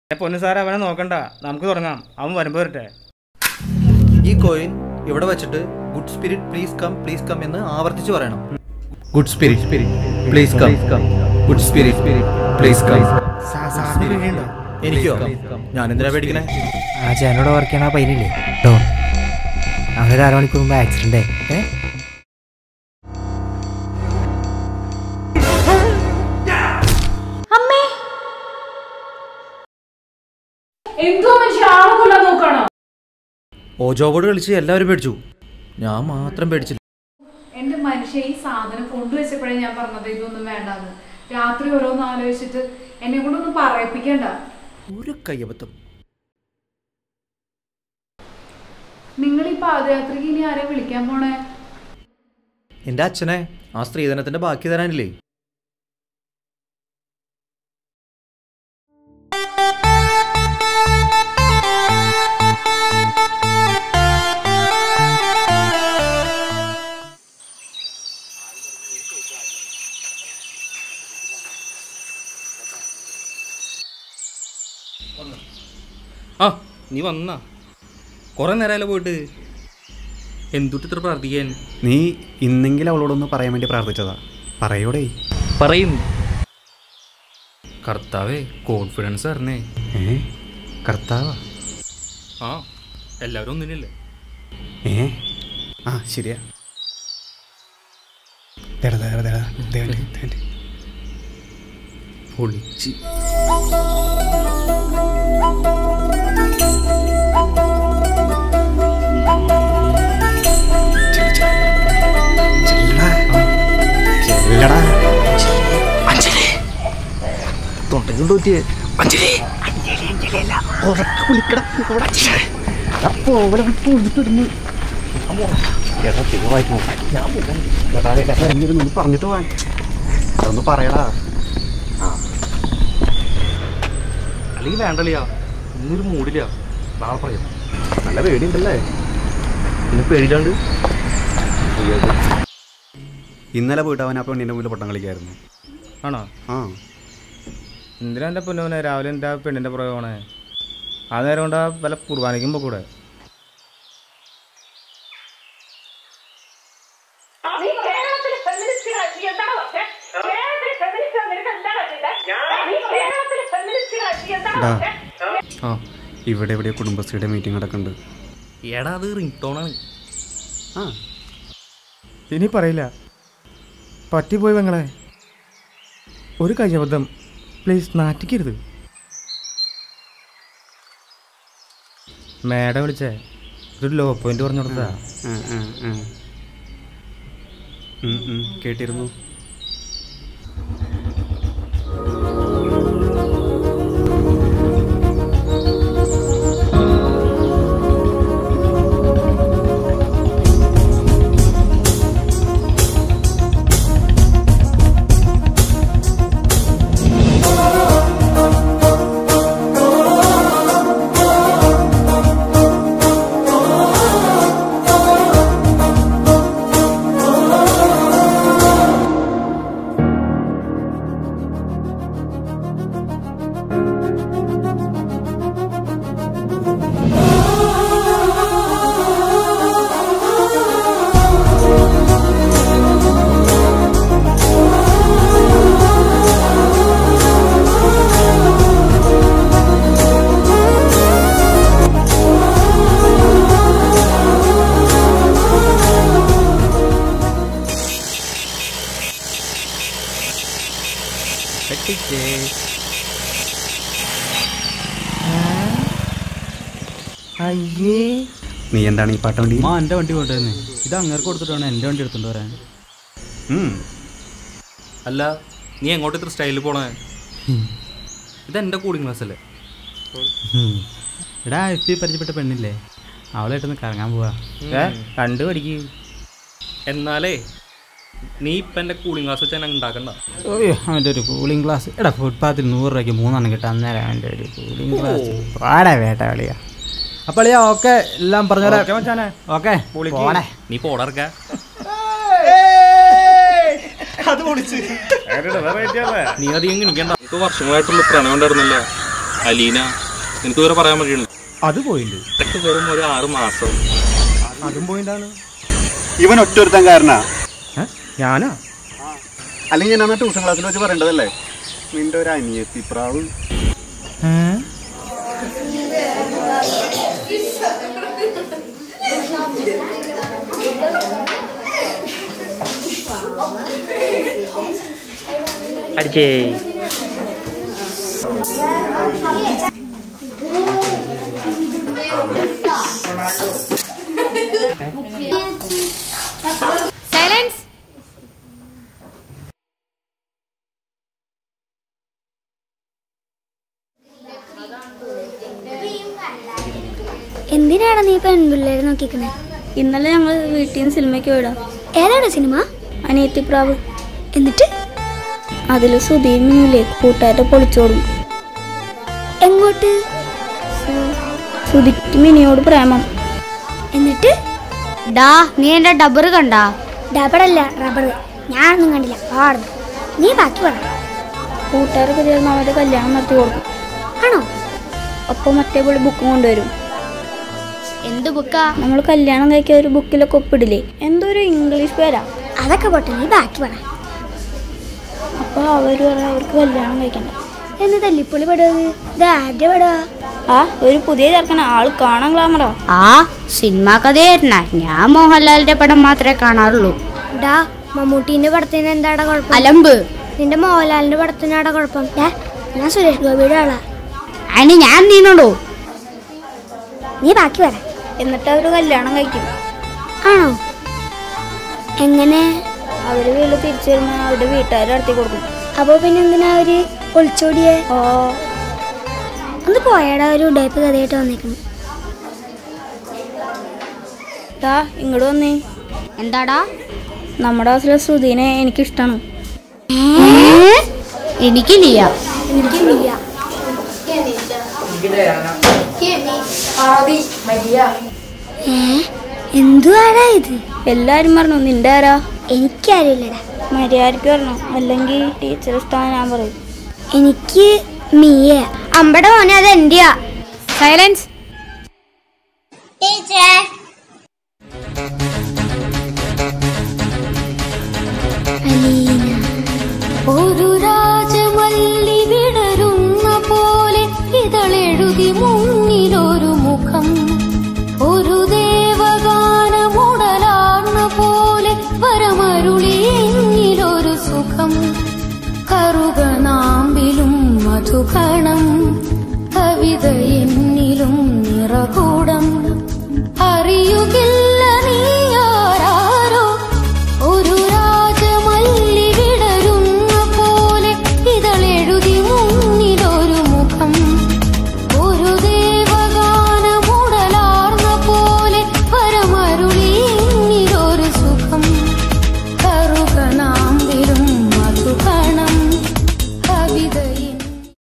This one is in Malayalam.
പൊന്നു സാറേ അവനെ നോക്കണ്ട നമുക്ക് തുടങ്ങാം അവൻ വരുമ്പോൾ വരട്ടെ ഈ കോയിൻ ഇവിടെ വെച്ചിട്ട് good spirit please come please come എന്ന് ആവർത്തിച്ച് പറയണം good spirit please come good spirit please come എനിക്കോ ഞാൻ എന്തിനാ പേടിക്കണേ ആ ചേട്ടനോട് വർക്ക് ചെയ്യണ ആ പയ്യനില്ലേ കേട്ടോ അവനൊരു അരമണിക്കൂർ മുമ്പ് ആക്സിഡന്റ് ഏ അമ്മേ എന്തോ മനുഷ്യ ആളെ കൊല്ലാൻ നോക്കാണോ ഓജോ ബോർഡ് കളിച്ച് എല്ലാവരും പേടിച്ചു ഞാൻ മാത്രം പേടിച്ചില്ല എന്റെ മനുഷ്യ ഈ സാധനം കൊണ്ടുവച്ചപ്പോഴേ ഞാൻ പറഞ്ഞത് ഇതൊന്നും വേണ്ടാന്ന് രാത്രി ഓരോന്ന് ആലോചിച്ചിട്ട് എന്നെ കൊണ്ടൊന്നും പറയിപ്പിക്കണ്ട ഒരു കയ്യബദ്ധം നിങ്ങൾ ഈ പാദയാത്രയ്ക്ക് ഇനി ആരെ വിളിക്കാൻ പോണേ എൻ്റെ അച്ഛനെ ആ സ്ത്രീധനത്തിന്റെ ബാക്കി തരാനില്ലേ ആ നീ വന്നാ കുറെ നേരമല്ലേ പോയിട്ട് എന്തുട്ട് ഇത്ര പ്രാർത്ഥിക്കാൻ നീ ഇന്നെങ്കിലും അവളോടൊന്ന് പറയാൻ വേണ്ടി പ്രാർത്ഥിച്ചതാ പറയൂടേ പറയും കർത്താവേ കോൺഫിഡൻസ് അറിഞ്ഞേ ഏ കർത്താവാ ആ എല്ലാവരും ഒന്നിനല്ലേ ഏ ആ ശരിയാ ദേടാ, ദേടാ, ദേടാ. ദേ വണ്ടി, ദേ വണ്ടി. പൊളിച്ച് ചെല്ലടാ. ചെല്ലടാ. ഇറങ്ങിയിരുന്ന് ഒന്ന് പറഞ്ഞിട്ട് പോവാൻ അതൊന്ന് പറയടാ അല്ലെങ്കിൽ വേണ്ടല്ലയാ ഇന്നൊരു മൂടില്ല നാളെ പറയാം നല്ല പേടിയുണ്ടല്ലേ ഇന്ന് പേടില്ലാണ്ട് ഇന്നലെ പോയിട്ട് അവൻ ആ പെണ്ണിന്റെ മുന്നിൽ പൊട്ടം കളിക്കായിരുന്നു ആണോ ആ എന്തിനാ എൻ്റെ പൊന്നുവനെ രാവിലെ എൻ്റെ ആ പെണ്ണിൻ്റെ പുറകെ പോണേ ആ നേരം കൊണ്ട് ആ വല്ല കുർബാനയ്ക്കും കൂടെ നീ കേരളത്തിലെ ഫെമിനിസ്റ്റുകൾ എന്താണ് പറഞ്ഞേ? കേരളത്തിലെ ഫെമിനിസ്റ്റുകൾ നിനക്ക് എന്താണ് ചെയ്തേ? നീ കേരളത്തിലെ ഫെമിനിസ്റ്റുകൾ എന്താണ് ഡാ. പറഞ്ഞേ? ആ ഇവിടെ എവിടെ കുടുംബശ്രീയുടെ മീറ്റിംഗ് നടക്കുന്നുണ്ട് എടാ അത് റിംഗ് ടോണാണ് ആ ഇനി പറയില്ല പറ്റിപ്പോയി പെങ്ങളെ ഒരു കയ്യബദ്ധം പ്ലീസ് നാറ്റിക്കരുത് മേഡം വിളിച്ചേ ഒരു ലോ പോയിന്റ് പറഞ്ഞു കൊടുത്താ ആ, ആ, ആ. ഉം, ഉം, കേട്ടിരുന്നു അയ്യേ നീ എന്താണ് ഈ പാട്ട വണ്ടി ആ എൻ്റെ വണ്ടി കൊണ്ടുവരുന്നേ ഇത് അങ്ങേർക്ക് കൊടുത്തിട്ട് വേണം എൻ്റെ വണ്ടി എടുത്തോണ്ട് വരാൻ ഉം. അല്ല നീ എങ്ങോട്ട് ഇത്ര സ്റ്റൈലിൽ പോണേ ഇതെന്റെ കൂളിംഗ് ഗ്ലാസ് അല്ലേ എടാ എഫ് പി പരിചയപ്പെട്ട പെണ്ണില്ലേ അവളായിട്ടൊന്ന് കറങ്ങാൻ പോവാ കണ്ടു പഠിക്ക് എന്നാലേ നീ ഇപ്പം എൻ്റെ കൂളിംഗ് ഗ്ലാസ് വെച്ചാൽ ഞാൻ ഉണ്ടാക്കണ്ട ഓയ്യോ അവൻ്റെ ഒരു കൂളിംഗ് ഗ്ലാസ് എടാ ഫുട്പാത്തിൽ നൂറ് രൂപയ്ക്ക് മൂന്നെണ്ണം കിട്ടാൻ അന്നേരം അവൻ്റെ ഒരു കൂളിംഗ് ഗ്ലാസ് പാടാ വേട്ട കളിയാ അപ്പോൾ അളിയാ ഓക്കെ എല്ലാം പറഞ്ഞുതരാം ഓക്കേ മച്ചാനെ. ഓക്കെ പൊളിക്ക്. പോണേ നീ പോടർക്ക നീ അധികം ഗണിക്കണ്ട ഇപ്പൊ വർഷങ്ങളായിട്ടുള്ള പ്രണയം ഉണ്ടായിരുന്നല്ലോ അലീന നിനക്ക് വേറെ പറയാൻ പറ്റില്ല അത് പോയിണ്ട് ഇതൊക്കെ വെറും ഒരു ആറ് മാസം അതും പോയിന്റാണ് ഇവൻ ഒറ്റൊരുത്തൻ കാരനാ ഏ? ഞാനാ അല്ലെങ്കിൽ ഞാൻ അന്ന് ട്യൂഷൻ ക്ലാസ്സിൽ വെച്ച് പറയേണ്ടതല്ലേ നിന്റെ ഒരു അനിയത്തി പ്രാവ് അടിച്ചേ സൈലൻസ് എന്തിനാണ് നീ പെൺപിള്ളേരെ നോക്കിക്കുന്നത് ഇന്നലെ ഞങ്ങൾ വീട്ടിൽ നിന്ന് സിനിമയ്ക്ക് പോയിടാം ഏതാണ് സിനിമ അനിയത്തിപ്രാവ് എന്നിട്ട് അതിൽ സുധീർ മിനിയില്ലേ കൂട്ടുകാരെ പൊളിച്ചോടും എങ്ങോട്ട് സുധിക്ക് മിനിയോട് പ്രേമം എന്നിട്ട് ഡാ നീ എന്റെ ഡബർ കണ്ടാ ഡബറല്ല റബ്ബർ ഞാനൊന്നും കണ്ടില്ല പാടുന്നു നീ ബാക്കി പറ കൂട്ടുകാരൊക്കെ ചേർന്ന് അവരുടെ കല്യാണം നടത്തി കൊടുക്കും ആണോ ഒപ്പം മറ്റേ പുള്ളി ബുക്കും കൊണ്ടുവരും എന്ത് ബുക്കാ നമ്മൾ കല്യാണം കഴിക്കാൻ ഒരു ബുക്കിലൊക്കെ ഒപ്പിടില്ലേ എന്തോ ഒരു ഇംഗ്ലീഷ് പേരാ അതൊക്കെ പോട്ടെ നീ ബാക്കി പറ അപ്പോൾ അവർ പറയാം അവർക്ക് കല്യാണം കഴിക്കണ്ട എന്ന് തല്ലിപ്പൊളി പെടുന്നത് ഇത് ആരുടെ പെടുക ആ ഒരു പുതിയ ചെറുക്കൻ ആള് കാണാൻ ഗ്ലാമറോ ആ സിനിമ കഥയായിരുന്ന ഞാൻ മോഹൻലാലിന്റെ പടം മാത്രമേ കാണാറുള്ളൂ ഡാ മമ്മൂട്ടീന്റെ പടത്തിന് എന്താടാ കുഴപ്പം അലമ്പ് നിന്റെ മോഹൻലാലിന്റെ പടത്തിനാടാ കുഴപ്പം ഡാ ഞാൻ സുരേഷ് ഗോപിയുടെ ആളാ അതിന് ഞാൻ നീനോടോ നീ ബാക്കി പറ എന്നിട്ട് അവർ കല്യാണം കഴിക്കും ആണോ എങ്ങനെ അവര് വീട്ടിൽ തിരിച്ചു വരുമ്പോൾ അവരുടെ വീട്ടുകാർ നടത്തി കൊടുക്കും അപ്പൊ പിന്നെ എന്തിനാ അവര് ഒളിച്ചോടിയേ ഓ ഒന്ന് പോയാടാ ഒരു ഉടയപ്പ് കഥയായിട്ട് വന്നേക്കുന്നു ദാ ഇങ്ങോട്ട് വന്നേ എന്താടാ നമ്മുടെ ക്ലാസ്സിലെ ശ്രുതിനെ എനിക്കിഷ്ടമാണ് എനിക്കില്ല എനിക്ക് മിയ ഏ എന്തുവാടാ ഇത് എല്ലാരും പറഞ്ഞു നിന്റെ ആരാ എനിക്കറിയില്ലടാ മര്യാദയ്ക്ക് പറഞ്ഞു അല്ലെങ്കിൽ ടീച്ചർ ഇഷ്ടമാണ് ഞാൻ പറയും എനിക്ക് മിയ അമ്പടെ മോനെ അത് എന്റെയാ സൈലൻസ് അലീന ഒരു രാജമല്ലി വിടരുന്ന പോലെ ഇതളെഴുതി മുന്നിലൊരു മുഖം ഒരു ദേവഗാനമുടലാർന്ന പോലെ വരമരുളി എന്നിലൊരു സുഖം കറുകനാമ്പിലും മധുകണം കവിത എന്ന